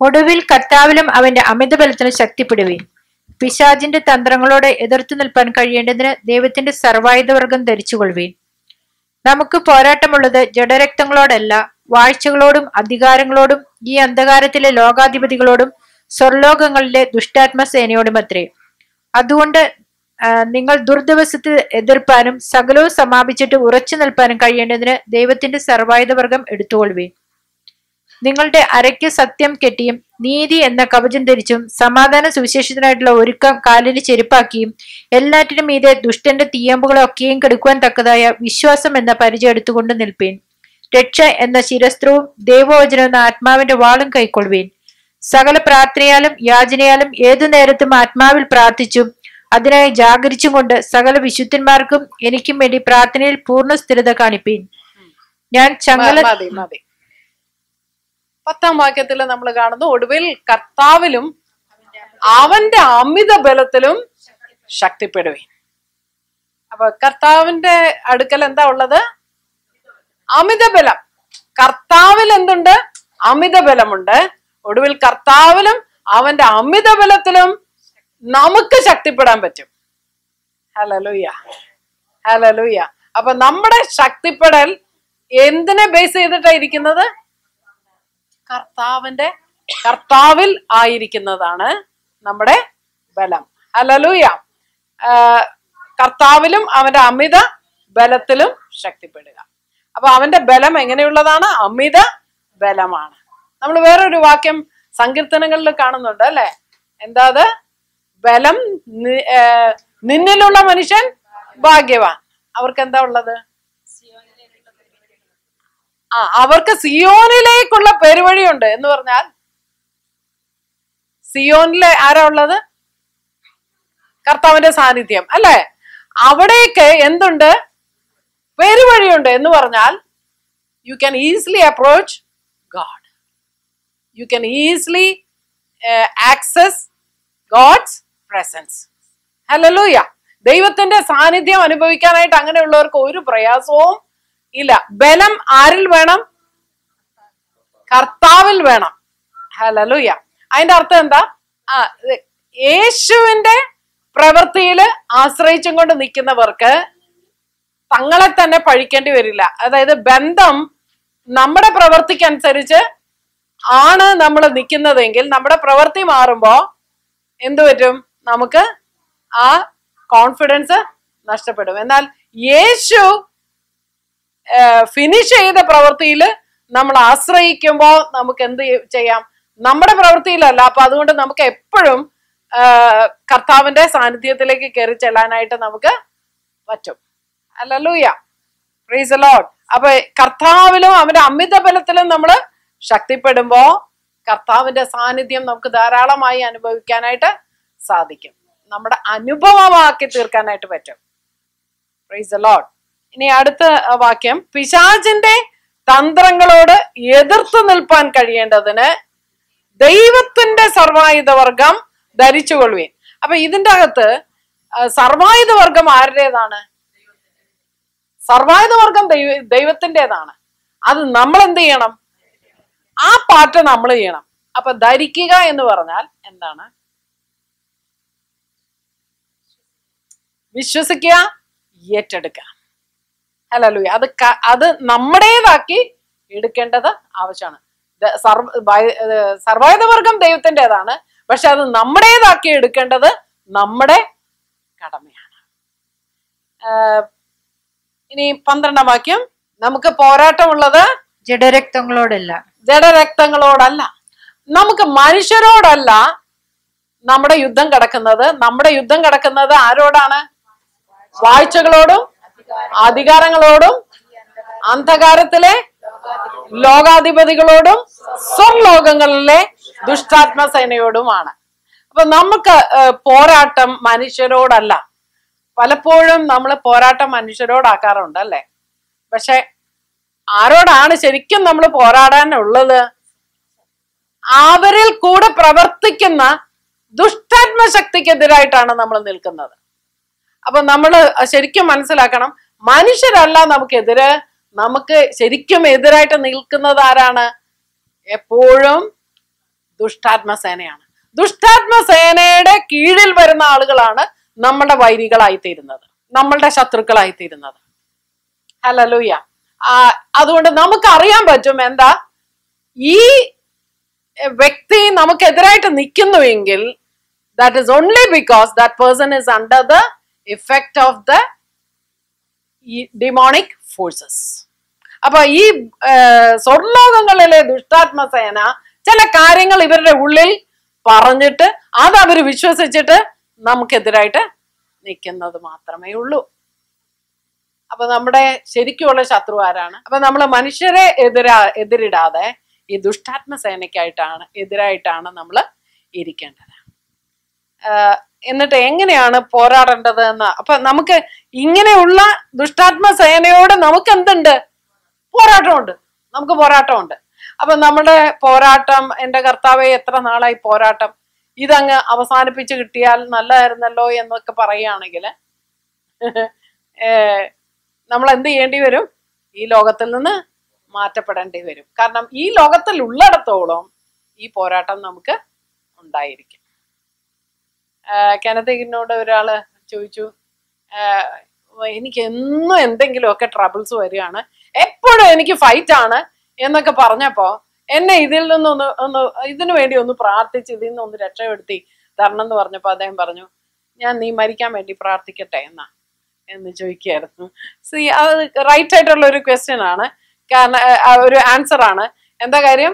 ഒടുവിൽ കർത്താവിലും അവന്റെ അമിതബലത്തിലും ശക്തിപ്പെടുവീൻ പിശാചിന്റെ തന്ത്രങ്ങളോട് എതിർത്തു നിൽപ്പാൻ കഴിയേണ്ടതിന് ദൈവത്തിന്റെ സർവായുധവർഗം ധരിച്ചുകൊള്ളുവീൻ നമുക്ക് പോരാട്ടമുള്ളത് ജഡരക്തങ്ങളോടല്ല വാഴ്ചകളോടും അധികാരങ്ങളോടും ഈ അന്ധകാരത്തിലെ ലോകാധിപതികളോടും സ്വർലോകങ്ങളിലെ ദുഷ്ടാത്മ സേനയോടുമത്രേ അതുകൊണ്ട് ആ, നിങ്ങൾ ദുർദിവസത്തിൽ എതിർപ്പാനും സകലവും സമാപിച്ചിട്ട് ഉറച്ചു നിൽപ്പാനും കഴിയേണ്ടതിന് ദൈവത്തിന്റെ സർവായുധവർഗം എടുത്തുകൊള്ളുവീൻ നിങ്ങളുടെ അരയ്ക്ക് സത്യം കെട്ടിയും നീതി എന്ന കവചം ധരിച്ചും സമാധാന സുവിശേഷത്തിനായിട്ടുള്ള ഒരുക്കം കാലിന് ചെരുപ്പാക്കിയും എല്ലാറ്റിനും മീതെ ദുഷ്ടന്റെ തീയമ്പുകളെ ഒക്കെയും കെടുക്കുവാൻ തക്കതായ വിശ്വാസം എന്ന പരിചയം എടുത്തുകൊണ്ട് നിൽപ്പീൻ രക്ഷ എന്ന ശിരസ്ത്രവും ദൈവവചനം എന്ന ആത്മാവിന്റെ വാളും കൈക്കൊള്ളുവീൻ സകല പ്രാർത്ഥനയാലും യാചനയാലും ഏതു നേരത്തും ആത്മാവിൽ പ്രാർത്ഥിച്ചും അതിനായി ജാഗരിച്ചും കൊണ്ട് സകല വിശുദ്ധന്മാർക്കും എനിക്കും വേണ്ടി പ്രാർത്ഥനയിൽ പൂർണ്ണ സ്ഥിരത കാണിപ്പീൻ ഞാൻ ചങ്ങല മ- മതി മതി പത്താം വാക്യത്തിൽ നമ്മൾ കാണുന്നു ഒടുവിൽ കർത്താവിലും അവന്റെ അമിത ബലത്തിലും ശക്തിപ്പെടുവീൻ അപ്പൊ കർത്താവിന്റെ അടുക്കൽ എന്താ ഉള്ളത് അമിത ബലം കർത്താവിൽ എന്തുണ്ട് അമിത ബലമുണ്ട് ഒടുവിൽ കർത്താവിലും അവന്റെ അമിത ബലത്തിലും നമുക്ക് ശക്തിപ്പെടാൻ പറ്റും ഹലലൂയ ഹലലൂയ അപ്പൊ നമ്മുടെ ശക്തിപ്പെടൽ എന്തിനെ ബേസ് ചെയ്തിട്ടാ ഇരിക്കുന്നത് കർത്താവിന്റെ കർത്താവിൽ ആയിരിക്കുന്നതാണ് നമ്മുടെ ബലം ഹലലൂയ കർത്താവിലും അവന്റെ അമിത ബലത്തിലും ശക്തിപ്പെടുക അപ്പൊ അവന്റെ ബലം എങ്ങനെയുള്ളതാണ് അമിത ബലമാണ് നമ്മൾ വേറൊരു വാക്യം സങ്കീർത്തനങ്ങളിൽ കാണുന്നുണ്ട് അല്ലെ എന്താ അത് ബലം നി- ഏ, നിന്നിലുള്ള മനുഷ്യൻ ഭാഗ്യവാൻ അവർക്ക് എന്താ ഉള്ളത് ആ അവർക്ക് സിയോനിലേക്കുള്ള പെരുവഴിയുണ്ട് എന്ന് പറഞ്ഞാൽ സിയോനിലെ ആരാ ഉള്ളത് കർത്താവിന്റെ സാന്നിധ്യം അല്ലെ അവിടേക്ക് എന്തുണ്ട് പെരുവഴിയുണ്ട് എന്ന് പറഞ്ഞാൽ you can easily approach God you can easily access God's presence hallelujah ദൈവത്തിന്റെ സാന്നിധ്യം അനുഭവിക്കാനായിട്ട് അങ്ങനെയുള്ളവർക്ക് ഒരു പ്രയാസവും ഇല്ല ബലം ആരിൽ വേണം കർത്താവിൽ വേണം ഹലലൂയ അതിന്റെ അർത്ഥം എന്താ ആ ഇത് യേശുവിന്റെ പ്രവൃത്തിയിൽ ആശ്രയിച്ചും കൊണ്ട് നിൽക്കുന്നവർക്ക് തങ്ങളെ തന്നെ പഴിക്കേണ്ടി വരില്ല അതായത് ബന്ധം നമ്മുടെ പ്രവൃത്തിക്കനുസരിച്ച് ആണ് നമ്മൾ നിൽക്കുന്നതെങ്കിൽ നമ്മുടെ പ്രവൃത്തി മാറുമ്പോ എന്തു പറ്റും നമുക്ക് ആ കോൺഫിഡൻസ് നഷ്ടപ്പെടും എന്നാൽ യേശു ഫിനിഷ് ചെയ്ത പ്രവൃത്തിയിൽ നമ്മൾ ആശ്രയിക്കുമ്പോൾ നമുക്ക് എന്ത് ചെയ്യ- ചെയ്യാം നമ്മുടെ പ്രവൃത്തിയിലല്ല അപ്പൊ അതുകൊണ്ട് നമുക്ക് എപ്പോഴും കർത്താവിന്റെ സാന്നിധ്യത്തിലേക്ക് കയറി ചെല്ലാനായിട്ട് നമുക്ക് പറ്റും അല്ലല്ലൂയ പ്രൈസ് ലോഡ് അപ്പൊ കർത്താവിലും അവന്റെ അമിത ബലത്തിലും നമ്മൾ ശക്തിപ്പെടുമ്പോ കർത്താവിന്റെ സാന്നിധ്യം നമുക്ക് ധാരാളമായി അനുഭവിക്കാനായിട്ട് സാധിക്കും നമ്മുടെ അനുഭവമാക്കി തീർക്കാനായിട്ട് പറ്റും പ്രൈസ് ലോഡ് ഇനി അടുത്ത അഹ്, വാക്യം പിശാചിന്റെ തന്ത്രങ്ങളോട് എതിർത്ത് നിൽപ്പാൻ കഴിയേണ്ടതിന് ദൈവത്തിന്റെ സർവായുധ വർഗം ധരിച്ചുകൊള്ളുകയും അപ്പൊ ഇതിന്റെ അകത്ത് അഹ്, സർവായുധ വർഗം ആരുടേതാണ് സർവായുധ വർഗം ദൈവ ദൈവത്തിൻ്റെതാണ് അത് നമ്മൾ എന്ത് ചെയ്യണം ആ പാട്ട് നമ്മൾ ചെയ്യണം അപ്പൊ ധരിക്കുക എന്ന് പറഞ്ഞാൽ എന്താണ് വിശ്വസിക്കുക ഏറ്റെടുക്കുക ഹലോ അത് ക- അത് നമ്മുടേതാക്കി എടുക്കേണ്ടത് ആവശ്യമാണ് ദ- സർവ ബൈ- ഏർ സർവായുധവർഗം ദൈവത്തിൻ്റെതാണ് പക്ഷെ അത് നമ്മുടേതാക്കി എടുക്കേണ്ടത് നമ്മുടെ കടമയാണ് ഏർ ഇനി പന്ത്രണ്ടാം വാക്യം നമുക്ക് പോരാട്ടമുള്ളത് ജഡരക്തങ്ങളോടല്ല ജഡരക്തങ്ങളോടല്ല നമുക്ക് മനുഷ്യരോടല്ല നമ്മുടെ യുദ്ധം കിടക്കുന്നത് നമ്മുടെ യുദ്ധം കിടക്കുന്നത് ആരോടാണ് വാഴ്ചകളോടും അധികാരങ്ങളോടും അന്ധകാരത്തിലെ ലോകാധിപതികളോടും സ്വർലോകങ്ങളിലെ ദുഷ്ടാത്മ സേനയോടുമാണ് അപ്പൊ നമുക്ക് ഏഹ്, പോരാട്ടം മനുഷ്യരോടല്ല പലപ്പോഴും നമ്മൾ പോരാട്ടം മനുഷ്യരോടാക്കാറുണ്ട് അല്ലെ പക്ഷെ ആരോടാണ് ശരിക്കും നമ്മൾ പോരാടാനുള്ളത് അവരിൽ കൂടെ പ്രവർത്തിക്കുന്ന ദുഷ്ടാത്മ ശക്തിക്കെതിരായിട്ടാണ് നമ്മൾ നിൽക്കുന്നത് അപ്പൊ നമ്മൾ ശരിക്കും മനസ്സിലാക്കണം മനുഷ്യരല്ല നമുക്കെതിര് നമുക്ക് ശരിക്കും എതിരായിട്ട് നിൽക്കുന്നത് ആരാണ് എപ്പോഴും ദുഷ്ടാത്മസേനയാണ് ദുഷ്ടാത്മസേനയുടെ കീഴിൽ വരുന്ന ആളുകളാണ് നമ്മളുടെ വൈരികളായി തീരുന്നത് നമ്മളുടെ ശത്രുക്കളായി തീരുന്നത് ഹലലൂയ അതുകൊണ്ട് നമുക്ക് അറിയാൻ പറ്റും എന്താ ഈ വ്യക്തി നമുക്കെതിരായിട്ട് നിൽക്കുന്നുവെങ്കിൽ that is only because that person is under the effect of the demonic forces അപ്പൊ ഈ സ്വർലോകങ്ങളിലെ ദുഷ്ടാത്മസേന ചില കാര്യങ്ങൾ ഇവരുടെ ഉള്ളിൽ പറഞ്ഞിട്ട് അത് അവർ വിശ്വസിച്ചിട്ട് നമുക്കെതിരായിട്ട് നിൽക്കുന്നത് മാത്രമേ ഉള്ളൂ അപ്പൊ നമ്മുടെ ശരിക്കുമുള്ള ശത്രു ആരാണ് അപ്പൊ നമ്മൾ മനുഷ്യരെ എതിരാ എതിരിടാതെ ഈ ദുഷ്ടാത്മസേനയ്ക്കായിട്ടാണ് എതിരായിട്ടാണ് നമ്മൾ ഇരിക്കേണ്ടത് ആഹ് എന്നിട്ട് എങ്ങനെയാണ് പോരാടേണ്ടത് എന്ന് അപ്പൊ നമുക്ക് ഇങ്ങനെയുള്ള ദുഷ്ടാത്മസേനയോട് നമുക്ക് എന്തുണ്ട് പോരാട്ടമുണ്ട് നമുക്ക് പോരാട്ടമുണ്ട് അപ്പൊ നമ്മുടെ പോരാട്ടം എൻ്റെ കർത്താവെ എത്ര നാളായി പോരാട്ടം ഇതങ്ങ് അവസാനിപ്പിച്ച് കിട്ടിയാൽ നല്ലതായിരുന്നല്ലോ എന്നൊക്കെ പറയുകയാണെങ്കിൽ നമ്മൾ എന്ത് ചെയ്യേണ്ടി വരും ഈ ലോകത്തിൽ നിന്ന് മാറ്റപ്പെടേണ്ടി വരും കാരണം ഈ ലോകത്തിൽ ഉള്ളിടത്തോളം ഈ പോരാട്ടം നമുക്ക് ഉണ്ടായിരിക്കും കനതയ്ക്കിനോട് ഒരാള് ചോദിച്ചു ആഹ് എനിക്ക് എന്നും എന്തെങ്കിലുമൊക്കെ ട്രബിൾസ് വരികയാണ് എപ്പോഴും എനിക്ക് ഫൈറ്റ് ആണ് എന്നൊക്കെ പറഞ്ഞപ്പോ എന്നെ ഇതിൽ നിന്നൊന്ന് ഒന്ന് ഇതിനു വേണ്ടി ഒന്ന് പ്രാർത്ഥിച്ച് ഇതിൽ നിന്ന് ഒന്ന് രക്ഷപ്പെടുത്തി തരണം എന്ന് പറഞ്ഞപ്പോ അദ്ദേഹം പറഞ്ഞു ഞാൻ നീ മരിക്കാൻ വേണ്ടി പ്രാർത്ഥിക്കട്ടെ എന്നാ എന്ന് ചോദിക്കുകയായിരുന്നു സി അത് റൈറ്റ് ആയിട്ടുള്ള ഒരു ക്വസ്റ്റ്യൻ ആണ് കാരണം ആ, ഒരു ആൻസർ ആണ് എന്താ കാര്യം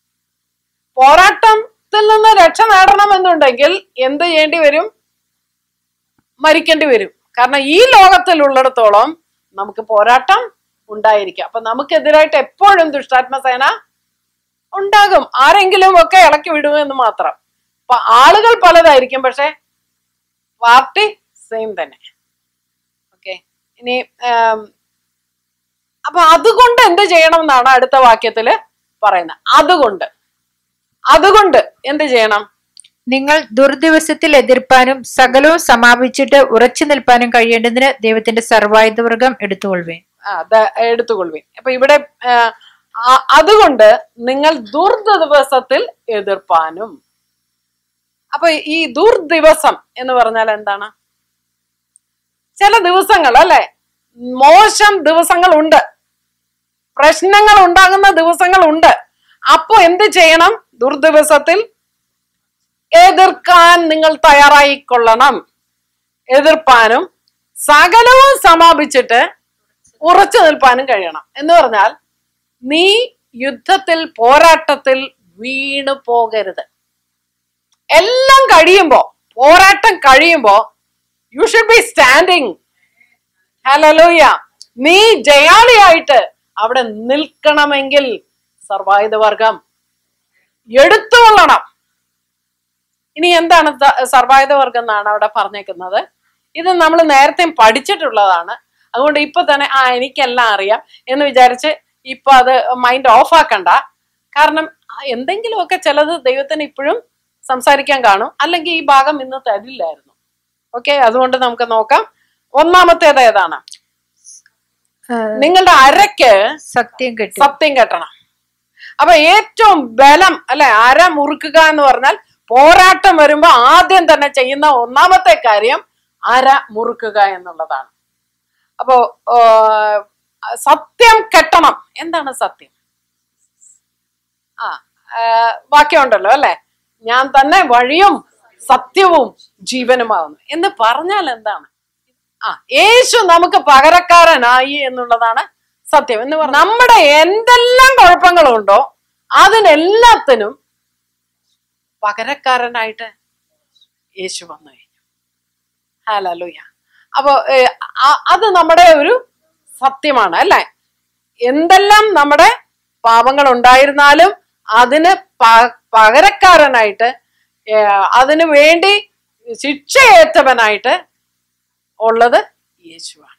പോരാട്ടത്തിൽ നിന്ന് രക്ഷ നേടണം എന്നുണ്ടെങ്കിൽ എന്ത് ചെയ്യേണ്ടി വരും മരിക്കേണ്ടി വരും കാരണം ഈ ലോകത്തിൽ ഉള്ളിടത്തോളം നമുക്ക് പോരാട്ടം ഉണ്ടായിരിക്കും അപ്പൊ നമുക്കെതിരായിട്ട് എപ്പോഴും ദുഷ്ടാത്മസേന ഉണ്ടാകും ആരെങ്കിലും ഒക്കെ ഇളക്കി വിടുമെന്ന് മാത്രം അപ്പൊ ആളുകൾ പലതായിരിക്കും പക്ഷെ പാർട്ടി സെയിം തന്നെ ഓക്കെ ഇനി ആം, അപ്പൊ അതുകൊണ്ട് എന്ത് ചെയ്യണം എന്നാണ് അടുത്ത വാക്യത്തില് പറയുന്നത് അതുകൊണ്ട് അതുകൊണ്ട് എന്ത് ചെയ്യണം നിങ്ങൾ ദുർദിവസത്തിൽ എതിർപ്പാനും സകലവും സമാപിച്ചിട്ട് ഉറച്ചു നിൽപ്പാനും കഴിയേണ്ടതിന് ദൈവത്തിന്റെ സർവായുധവർഗം എടുത്തുകൊള്ളുവേൻ ആ, ദ- എടുത്തുകൊള്ളുവിൻ അപ്പൊ ഇവിടെ ആ, ആ- അതുകൊണ്ട് നിങ്ങൾ ദുർദിവസത്തിൽ എതിർപ്പാനും അപ്പൊ ഈ ദുർദിവസം എന്ന് പറഞ്ഞാൽ എന്താണ് ചില ദിവസങ്ങൾ അല്ലെ മോശം ദിവസങ്ങളുണ്ട് പ്രശ്നങ്ങൾ ഉണ്ടാകുന്ന ദിവസങ്ങളുണ്ട് അപ്പൊ എന്ത് ചെയ്യണം ദുർദിവസത്തിൽ എതിർക്കാൻ നിങ്ങൾ തയ്യാറായിക്കൊള്ളണം എതിർപ്പാനും സകലവും സമാപിച്ചിട്ട് ഉറച്ചു നിൽപ്പാനും കഴിയണം എന്ന് പറഞ്ഞാൽ നീ യുദ്ധത്തിൽ പോരാട്ടത്തിൽ വീണു പോകരുത് എല്ലാം കഴിയുമ്പോ പോരാട്ടം കഴിയുമ്പോ you should be standing hallelujah നീ ജയാളിയായിട്ട് അവിടെ നിൽക്കണമെങ്കിൽ സർവായുധ വർഗം എടുത്തുകൊള്ളണം ഇനി എന്താണ് സ- സർവായുധ വർഗം എന്നാണ് അവിടെ പറഞ്ഞേക്കുന്നത് ഇത് നമ്മൾ നേരത്തെ പഠിച്ചിട്ടുള്ളതാണ് അതുകൊണ്ട് ഇപ്പൊ തന്നെ ആ എനിക്കെല്ലാം അറിയാം എന്ന് വിചാരിച്ച് ഇപ്പൊ അത് മൈൻഡ് ഓഫ് ആക്കണ്ട കാരണം എന്തെങ്കിലുമൊക്കെ ചിലത് ദൈവത്തിന് ഇപ്പോഴും സംസാരിക്കാൻ കാണും അല്ലെങ്കിൽ ഈ ഭാഗം ഇന്ന് തരില്ലായിരുന്നു ഓക്കെ അതുകൊണ്ട് നമുക്ക് നോക്കാം ഒന്നാമത്തേത് ഏതാണ് നിങ്ങളുടെ അരയ്ക്ക് സത്യം കെട്ടി സത്യം കെട്ടണം അപ്പൊ ഏറ്റവും ബലം അല്ലെ അര മുറുക്കുക എന്ന് പറഞ്ഞാൽ പോരാട്ടം വരുമ്പോ ആദ്യം തന്നെ ചെയ്യുന്ന ഒന്നാമത്തെ കാര്യം അര മുറുക്കുക എന്നുള്ളതാണ് അപ്പോ ആ, സത്യം കെട്ടണം എന്താണ് സത്യം ആ ആ, വാക്യമുണ്ടല്ലോ അല്ലെ ഞാൻ തന്നെ വഴിയും സത്യവും ജീവനുമാകുന്നു എന്ന് പറഞ്ഞാൽ എന്താണ് ആ യേശു നമുക്ക് പകരക്കാരനായി എന്നുള്ളതാണ് സത്യം എന്ന് പറഞ്ഞാൽ നമ്മുടെ എന്തെല്ലാം കുഴപ്പങ്ങളുണ്ടോ അതിനെല്ലാത്തിനും പകരക്കാരനായിട്ട് യേശു വന്നു കഴിഞ്ഞു ഹാലൂയ അപ്പോ ഏ, ആ- അത് നമ്മുടെ ഒരു സത്യമാണ് അല്ലെ എന്തെല്ലാം നമ്മുടെ പാപങ്ങൾ ഉണ്ടായിരുന്നാലും അതിന് പ- പകരക്കാരനായിട്ട് ഏ, അതിനു വേണ്ടി ശിക്ഷയേറ്റവനായിട്ട് ഉള്ളത് യേശുവാണ്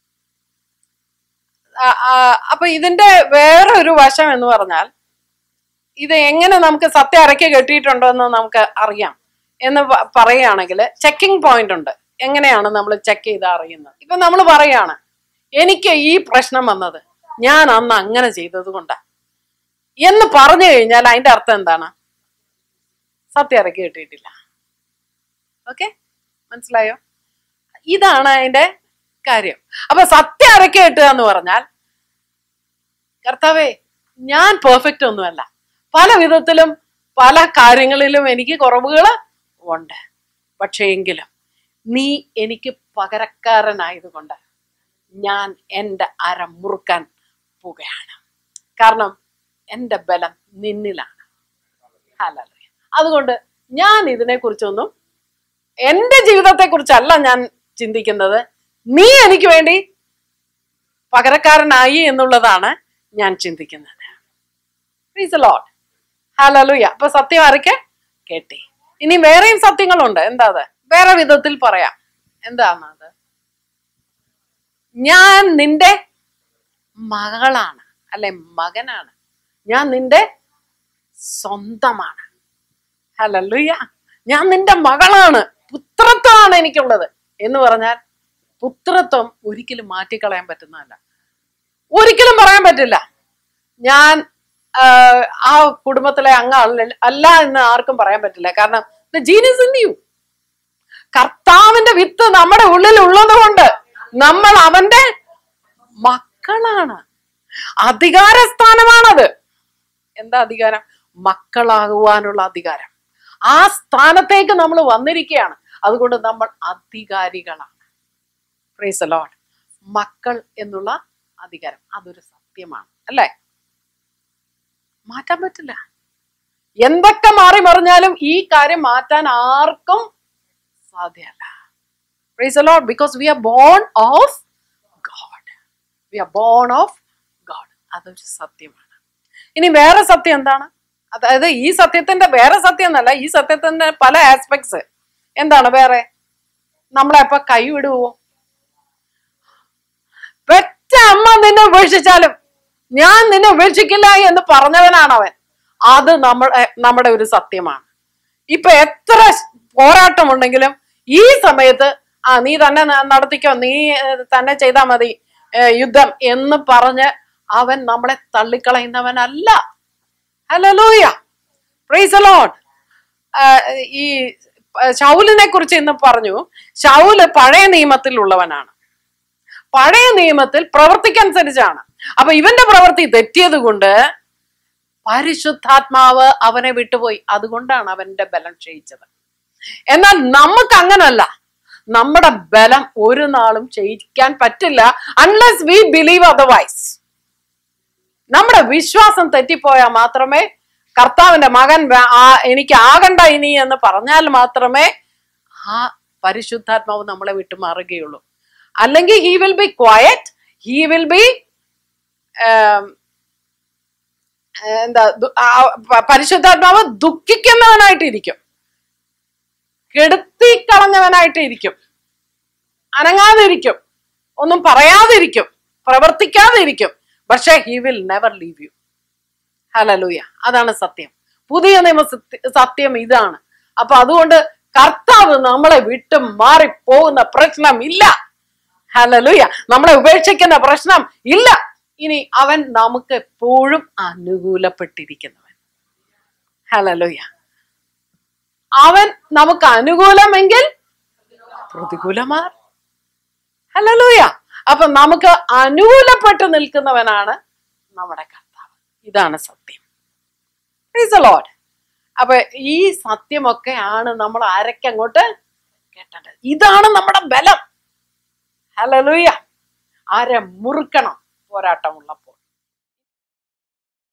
ആ, ആ, അപ്പൊ ഇതിന്റെ വേറെ ഒരു വശം എന്ന് പറഞ്ഞാൽ ഇത് എങ്ങനെ നമുക്ക് സത്യം അരക്കി കെട്ടിയിട്ടുണ്ടോ എന്ന് നമുക്ക് അറിയാം എന്ന് പ- പറയുകയാണെങ്കിൽ ചെക്കിംഗ് പോയിന്റ് ഉണ്ട് എങ്ങനെയാണ് നമ്മൾ ചെക്ക് ചെയ്ത് അറിയുന്നത് ഇപ്പൊ നമ്മൾ പറയാണ് എനിക്ക് ഈ പ്രശ്നം വന്നത് ഞാൻ അന്ന് അങ്ങനെ ചെയ്തത് കൊണ്ടാ എന്ന് പറഞ്ഞു കഴിഞ്ഞാൽ അതിന്റെ അർത്ഥം എന്താണ് സത്യം ഇറക്കി കിട്ടിയിട്ടില്ല ഓക്കെ മനസ്സിലായോ ഇതാണ് അതിന്റെ കാര്യം അപ്പൊ സത്യം ഇറക്കി കിട്ടുക എന്ന് പറഞ്ഞാൽ കർത്താവേ ഞാൻ പെർഫെക്റ്റ് ഒന്നുമല്ല പല വിധത്തിലും പല കാര്യങ്ങളിലും എനിക്ക് കുറവുകൾ ഉണ്ട് പക്ഷേ എങ്കിലും നീ എനിക്ക് പകരക്കാരനായതുകൊണ്ട് ഞാൻ എൻ്റെ അര മുറുക്കാൻ പോവുകയാണ് കാരണം എൻ്റെ ബലം നിന്നിലാണ് ഹല്ലേലൂയ. അതുകൊണ്ട് ഞാൻ ഇതിനെക്കുറിച്ചൊന്നും എൻ്റെ ജീവിതത്തെക്കുറിച്ചല്ല ഞാൻ ചിന്തിക്കുന്നത് നീ എനിക്ക് വേണ്ടി പകരക്കാരനായി എന്നുള്ളതാണ് ഞാൻ ചിന്തിക്കുന്നത് ലോഡ് ഹലലുയ അപ്പൊ സത്യം ആരൊക്കെ കേട്ടി ഇനി വേറെയും സത്യങ്ങളുണ്ട് എന്താ അത് വേറെ വിധത്തിൽ പറയാം എന്താണ് അത് ഞാൻ നിന്റെ മകളാണ് അല്ലെ മകനാണ് ഞാൻ നിന്റെ സ്വന്തമാണ് ഹലലുയ ഞാൻ നിന്റെ മകളാണ് പുത്രത്വമാണ് എനിക്കുള്ളത് എന്ന് പറഞ്ഞാൽ പുത്രത്വം ഒരിക്കലും മാറ്റിക്കളയാൻ പറ്റുന്നതല്ല ഒരിക്കലും പറയാൻ പറ്റില്ല ഞാൻ ആഹ്, ആ കുടുംബത്തിലെ അംഗം അല്ല- അല്ല എന്ന് ആർക്കും പറയാൻ പറ്റില്ല കാരണം ദ ജീനസ് ഇൻ യു കർത്താവിന്റെ വിത്ത് നമ്മുടെ ഉള്ളിൽ ഉള്ളത് കൊണ്ട് നമ്മൾ അവന്റെ മക്കളാണ് അധികാര സ്ഥാനമാണത് എന്താ അധികാരം മക്കളാകുവാനുള്ള അധികാരം ആ സ്ഥാനത്തേക്ക് നമ്മൾ വന്നിരിക്കുകയാണ് അതുകൊണ്ട് നമ്മൾ അധികാരികളാണ് പ്രൈസ് ലോഡ് മക്കൾ എന്നുള്ള അധികാരം അതൊരു സത്യമാണ് അല്ലേ മാറ്റാൻ പറ്റില്ല എന്തൊക്കെ മാറി മറിഞ്ഞാലും ഈ കാര്യം മാറ്റാൻ ആർക്കും സാധ്യമല്ല praise Lord because we are born of God we are born of God അതൊരു സത്യമാണ് ഇനി വേറെ സത്യം എന്താണ് അതായത് ഈ സത്യത്തിന്റെ വേറെ സത്യം എന്നല്ല ഈ സത്യത്തിന്റെ പല ആസ്പെക്ട്സ് എന്താണ് വേറെ നമ്മളെ അപ്പൊ കൈവിടുവോ പെറ്റ അമ്മ നിന്നെ ഉപേക്ഷിച്ചാലും ഞാൻ നിന്നെ ഉപേക്ഷിക്കില്ല എന്ന് പറഞ്ഞവനാണ് അവൻ അത് നമ്മുടെ നമ്മുടെ ഒരു സത്യമാണ് ഇപ്പൊ എത്ര പോരാട്ടമുണ്ടെങ്കിലും ഈ സമയത്ത് ആ നീ തന്നെ ന- നടത്തിക്കോ നീ ഏഹ്, തന്നെ ചെയ്താ മതി ഏഹ്, യുദ്ധം എന്ന് പറഞ്ഞ് അവൻ നമ്മളെ തള്ളിക്കളയുന്നവനല്ല ഹലലൂയ പ്രൈസ് ലോഡ് ഈ ഷൗലിനെ കുറിച്ച് ഇന്ന് പറഞ്ഞു ഷൗല് പഴയ നിയമത്തിലുള്ളവനാണ് പഴയ നിയമത്തിൽ പ്രവർത്തിക്കനുസരിച്ചാണ് അപ്പൊ ഇവന്റെ പ്രവൃത്തി തെറ്റിയത് കൊണ്ട് പരിശുദ്ധാത്മാവ് അവനെ വിട്ടുപോയി അതുകൊണ്ടാണ് അവന്റെ ബലം ക്ഷയിച്ചത് എന്നാൽ നമുക്ക് അങ്ങനല്ല നമ്മുടെ ബലം ഒരു നാളും ക്ഷയിക്കാൻ പറ്റില്ല അൺലെസ് വി ബിലീവ് അതർവൈസ് നമ്മുടെ വിശ്വാസം തെറ്റിപ്പോയാൽ മാത്രമേ കർത്താവിന്റെ മകൻ വേ- ആ- എനിക്ക് ആകണ്ട ഇനി എന്ന് പറഞ്ഞാൽ മാത്രമേ ആ പരിശുദ്ധാത്മാവ് നമ്മളെ വിട്ടു മാറുകയുള്ളൂ അല്ലെങ്കിൽ he will be quiet he will be എന്താ ദു- ആ, പ- പരിശുദ്ധാത്മാവ് ദുഃഖിക്കുന്നവനായിട്ടിരിക്കും കെടുത്തി കളഞ്ഞവനായിട്ട് ഇരിക്കും അനങ്ങാതിരിക്കും ഒന്നും പറയാതിരിക്കും പ്രവർത്തിക്കാതിരിക്കും പക്ഷേ he will never leave you hallelujah അതാണ് സത്യം പുതിയ നിയമ സത്യ- സത്യം ഇതാണ് അപ്പൊ അതുകൊണ്ട് കർത്താവ് നമ്മളെ വിട്ട് മാറി പോകുന്ന പ്രശ്നം ഇല്ല ഹലലൂയ നമ്മളെ ഉപേക്ഷിക്കുന്ന പ്രശ്നം ഇല്ല ഇനി അവൻ നമുക്ക് എപ്പോഴും അനുകൂലപ്പെട്ടിരിക്കുന്നവൻ ഹലലൂയ അവൻ നമുക്ക് അനുകൂലമെങ്കിൽ പ്രതികൂലമാർ ഹലലൂയ അപ്പൊ നമുക്ക് അനുകൂലപ്പെട്ട് നിൽക്കുന്നവനാണ് നമ്മുടെ കർത്താവ് ഇതാണ് സത്യം ലോഡ് അപ്പൊ ഈ സത്യമൊക്കെയാണ് നമ്മൾ ആരൊക്കെ അങ്ങോട്ട് കേട്ടേണ്ടത് ഇതാണ് നമ്മുടെ ബലം ഹലലൂയ ആരെ മുറുക്കണം പോരാട്ടമുള്ളപ്പോൾ